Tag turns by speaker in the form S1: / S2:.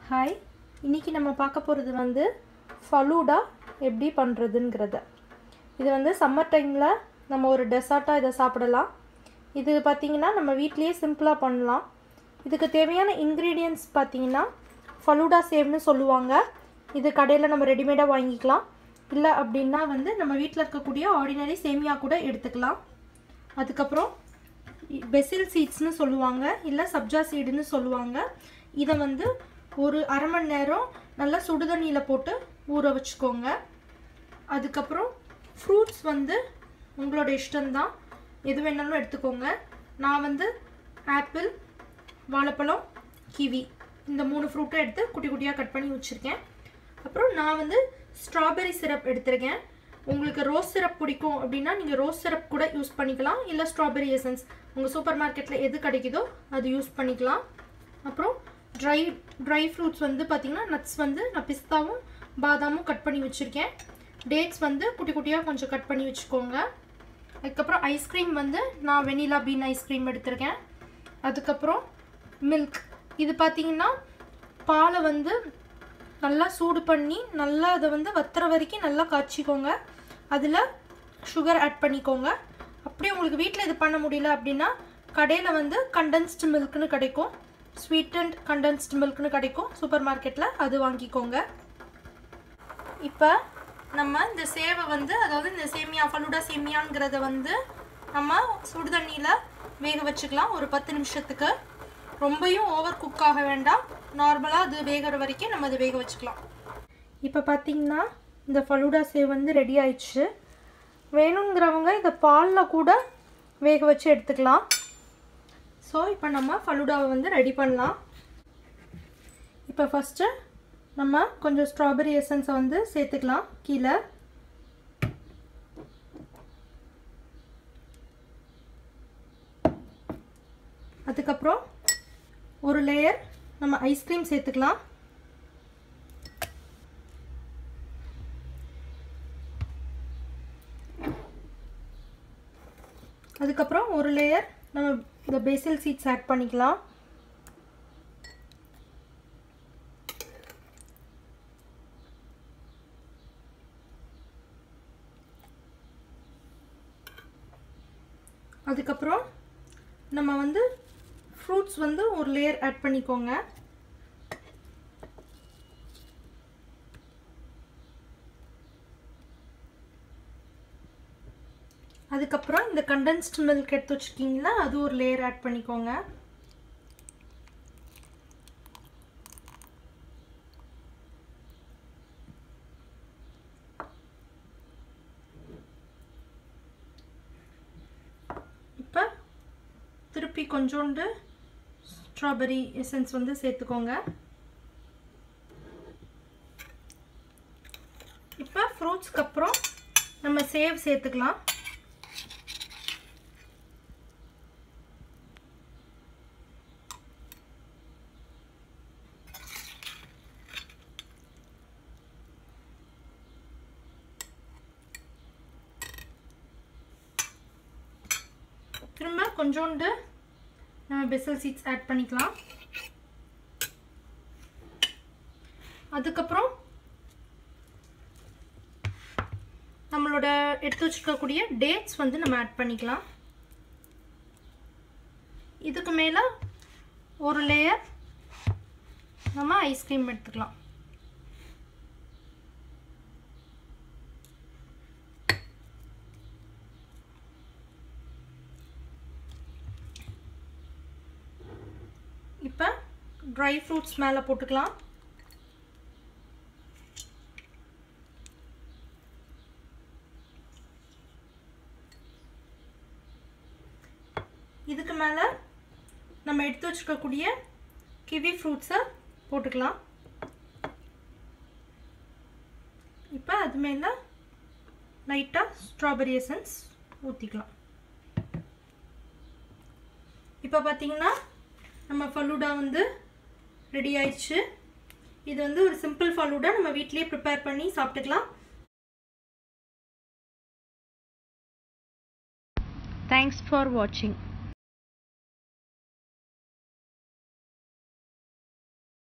S1: Hi இன்றைக்கி நம்ம பார்க்க போகிறது வந்து ஃபலூடா எப்படி பண்ணுறதுங்கிறத இது வந்து சம்மர் டைமில் நம்ம ஒரு டெசர்ட்டாக இதை சாப்பிடலாம் இது பார்த்திங்கன்னா நம்ம வீட்லேயே சிம்பிளாக பண்ணலாம் இதுக்கு தேவையான இன்க்ரீடியன்ட்ஸ் பார்த்திங்கன்னா ஃபலூடா சேவ்னு சொல்லுவாங்க இது கடையில் நம்ம ரெடிமேடாக வாங்கிக்கலாம் இல்லை அப்படின்னா வந்து நம்ம வீட்டில் இருக்கக்கூடிய ஆர்டினரி சேமியா கூட எடுத்துக்கலாம் அதுக்கப்புறம் பெசில் சீட்ஸ்னு சொல்லுவாங்க இல்லை சப்ஜா சீடுன்னு சொல்லுவாங்க இதை வந்து ஒரு அரை மணி நேரம் நல்லா சுடுதண்ணியில் போட்டு ஊற வச்சுக்கோங்க அதுக்கப்புறம் ஃப்ரூட்ஸ் வந்து உங்களோட இஷ்டம்தான் எது வேணாலும் எடுத்துக்கோங்க நான் வந்து ஆப்பிள் வாழைப்பழம் கிவி இந்த மூணு ஃப்ரூட்டும் எடுத்து குட்டி குட்டியாக கட் பண்ணி வச்சுருக்கேன் அப்புறம் நான் வந்து ஸ்ட்ராபெரி சிரப் எடுத்திருக்கேன் உங்களுக்கு ரோஸ் சிரப் பிடிக்கும் அப்படின்னா நீங்கள் ரோஸ் சிரப் கூட யூஸ் பண்ணிக்கலாம் இல்லை ஸ்ட்ராபெரி எசன்ஸ் உங்கள் சூப்பர் மார்க்கெட்டில் எது கிடைக்குதோ அது யூஸ் பண்ணிக்கலாம் அப்புறம் ட்ரை ட்ரை ஃப்ரூட்ஸ் வந்து பார்த்திங்கன்னா நட்ஸ் வந்து நான் பிஸ்தாவும் பாதாமும் கட் பண்ணி வச்சுருக்கேன் டேட்ஸ் வந்து குட்டி குட்டியாக கொஞ்சம் கட் பண்ணி வச்சுக்கோங்க அதுக்கப்புறம் ஐஸ்கிரீம் வந்து நான் வெனிலா பீன் ஐஸ்கிரீம் எடுத்திருக்கேன் அதுக்கப்புறம் மில்க் இது பார்த்திங்கன்னா பாலை வந்து நல்லா சூடு பண்ணி நல்லா அதை வந்து வத்துற வரைக்கும் நல்லா காய்ச்சிக்கோங்க அதில் சுகர் ஆட் பண்ணிக்கோங்க அப்படியே உங்களுக்கு வீட்டில் இது பண்ண முடியல அப்படின்னா கடையில் வந்து கண்டென்ஸ்டு மில்க்னு கிடைக்கும் ஸ்வீட் அண்ட் கண்டென்ஸ்டு மில்க்னு கிடைக்கும் சூப்பர் மார்க்கெட்டில் அது வாங்கிக்கோங்க இப்போ நம்ம இந்த சேவை வந்து அதாவது இந்த சேமியா ஃபலூடா சேமியாங்கிறத வந்து நம்ம சுடு தண்ணியில் வேக வச்சுக்கலாம் ஒரு பத்து நிமிஷத்துக்கு ரொம்பையும் ஓவர் குக் ஆக வேண்டாம் நார்மலாக அது வேகிற வரைக்கும் நம்ம அதை வேக வச்சுக்கலாம் இப்போ பார்த்தீங்கன்னா இந்த ஃபலூடா சேவ் வந்து ரெடி ஆயிடுச்சு வேணுங்கிறவங்க இதை பாலில் கூட வேக வச்சு எடுத்துக்கலாம் ஸோ இப்போ நம்ம ஃபலூடாவை வந்து ரெடி பண்ணலாம் இப்போ ஃபஸ்ட்டு நம்ம கொஞ்சம் ஸ்ட்ராபெரி எசன்ஸை வந்து சேர்த்துக்கலாம் கீழே அதுக்கப்புறம் ஒரு லேயர் நம்ம ஐஸ்கிரீம் சேர்த்துக்கலாம் அதுக்கப்புறம் ஒரு லேயர் நம்ம இந்த பேசில் சீட்ஸ் ஆட் பண்ணிக்கலாம் அதுக்கப்புறம் நம்ம வந்து ஃப்ரூட்ஸ் வந்து ஒரு லேயர் ஆட் பண்ணிக்கோங்க அதுக்கப்புறம் இந்த கண்டென்ஸ்டு மில்க் எடுத்து வச்சுருக்கீங்களா அது ஒரு லேயர் ஆட் பண்ணிக்கோங்க இப்போ திருப்பி கொஞ்சோண்டு ஸ்ட்ராபெரி எசன்ஸ் வந்து சேர்த்துக்கோங்க இப்போ ஃப்ரூட்ஸ்க்கு அப்புறம் நம்ம சேவ் சேர்த்துக்கலாம் திரும்ப கொஞ்சோண்டு நம்ம பெசல் சீட்ஸ் ஆட் பண்ணிக்கலாம் அதுக்கப்புறம் நம்மளோட எடுத்து வச்சுருக்கக்கூடிய டேட்ஸ் வந்து நம்ம ஆட் பண்ணிக்கலாம் இதுக்கு மேலே ஒரு லேயர் நம்ம ஐஸ்கிரீம் எடுத்துக்கலாம் இப்போ ட்ரை ஃப்ரூட்ஸ் மேலே போட்டுக்கலாம் இதுக்கு மேலே நம்ம எடுத்து வச்சுருக்கக்கூடிய கிவி ஃப்ரூட்ஸை போட்டுக்கலாம் இப்போ அது மேலே லைட்டாக ஸ்ட்ராபெரி எசன்ஸ் ஊற்றிக்கலாம் இப்போ பார்த்தீங்கன்னா நம்ம ஃபலூடா வந்து ரெடி ஆயிடுச்சு இது வந்து ஒரு சிம்பிள் ஃபலூடா நம்ம வீட்லேயே ப்ரிப்பேர் பண்ணி சாப்பிட்டுக்கலாம்
S2: Thanks for watching.